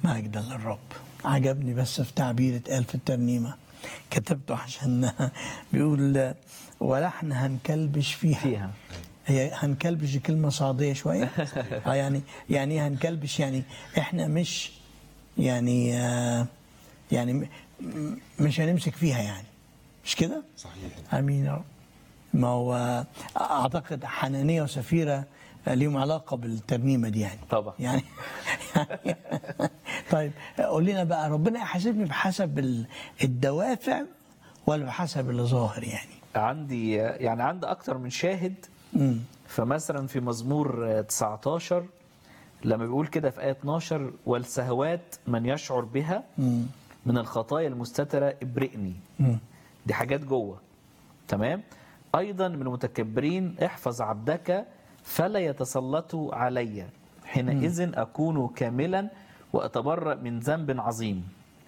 مجدا للرب عجبني بس في تعبير اتقال في الترنيمة كتبته عشان بيقول ولحن هنكلبش فيها فيها. هي هنكلبش دي كلمة صعيدية شوية اه يعني يعني ايه هنكلبش يعني احنا مش يعني آه يعني م- م- مش هنمسك فيها يعني مش كده؟ صحيح امين يا رب ما هو آه، اعتقد حنانيه وسفيره آه، ليهم علاقه بالترنيمه دي يعني طبعا. يعني, يعني طيب قول لنا بقى ربنا يحاسبني بحسب ال- الدوافع ولا بحسب اللي ظاهر يعني عندي يعني عندي اكتر من شاهد امم فمثلا في مزمور 19 لما بيقول كده في آية 12 والسهوات من يشعر بها من الخطايا المستترة ابرئني دي حاجات جوه تمام أيضا من المتكبرين احفظ عبدك فلا يتسلطوا علي حينئذ أكون كاملا وأتبرأ من ذنب عظيم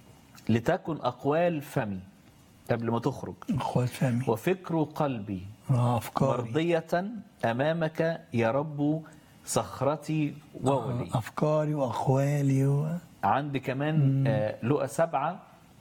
لتكن أقوال فمي قبل ما تخرج اخوات فهمي وفكر قلبي اه افكاري مرضية أمامك يا رب صخرتي وولي آه، افكاري واقوالي و... عندي كمان آه، لقى سبعة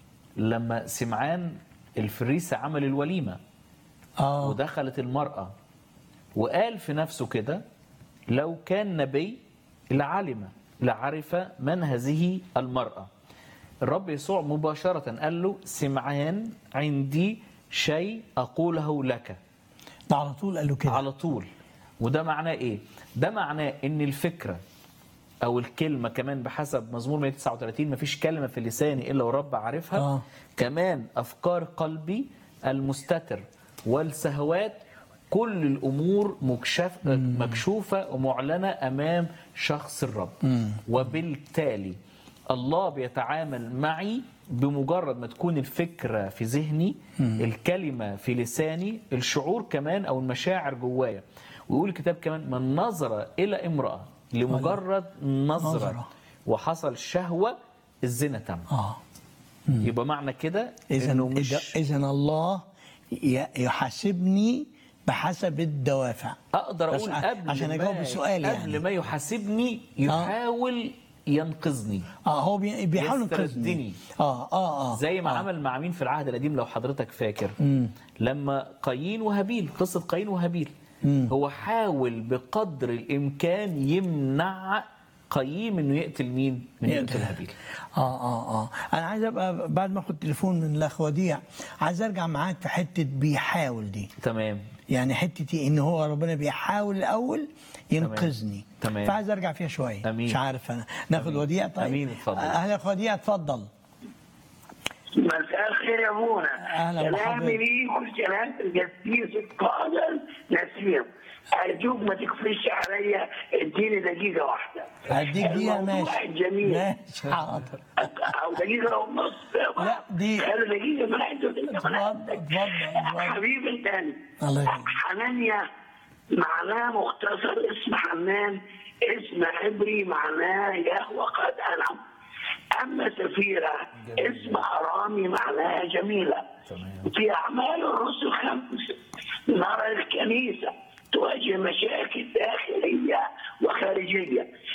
لما سمعان الفريسة عمل الوليمة اه ودخلت المرأة وقال في نفسه كده لو كان نبي لعلم لعرف من هذه المرأة الرب يسوع مباشرة قال له سمعان عندي شيء أقوله لك ده على طول قال له كده على طول وده معناه ايه ده معناه ان الفكره او الكلمه كمان بحسب مزمور 139 مفيش كلمه في لساني الا ورب عارفها آه. كمان افكار قلبي المستتر والسهوات كل الامور مكشف مكشوفه ومعلنه امام شخص الرب وبالتالي الله بيتعامل معي بمجرد ما تكون الفكره في ذهني الكلمه في لساني الشعور كمان او المشاعر جوايا ويقول الكتاب كمان من نظر الى امراه لمجرد نظره نظرة. وحصل شهوه الزنا تم اه يبقى معنى كده اذا انه مش اذا الله ي- يحاسبني بحسب الدوافع اقدر بس اقول ع- قبل عشان ما أجاوب السؤال قبل يعني. ما يحاسبني يحاول ينقذني اه هو بي- بيحاول يستردني. ينقذني اه اه اه زي ما آه. عمل مع مين في العهد القديم لو حضرتك فاكر لما قايين وهابيل قصة قايين وهابيل هو حاول بقدر الإمكان يمنع قايين انه يقتل مين؟ من يقتل هابيل اه اه اه انا عايز ابقى بعد ما اخد تليفون من الاخ وديع عايز ارجع معاك في حته بيحاول دي تمام يعني حتتي ان هو ربنا بيحاول الاول ينقذني تمام. فعايز ارجع فيها شويه أمين. مش عارف انا ناخد وديع طيب أمين، اتفضل. اهلا اخ وديع اتفضل مساء الخير يا ابونا أهلا سلامي بحضرتك. ليك وسلام القسيس القادر نسيم ارجوك ما تكفيش عليا اديني دقيقه واحده هديك دقيقه الموضوع ماشي الجميل ماشي حاضر او دقيقه ونص لا، دي- خلي دقيقه ما عنده دقيقه اتفضل اتفضل اتفضل حبيبي الثاني الله يخليك. حنانيا معناه مختصر اسم حنان اسم عبري معناه يهوى قد انعم اما سفيره اسم ارامي معناها جميله تمام. في اعمال الرسل خمس نرى الكنيسه تواجه مشاكل داخليه وخارجيه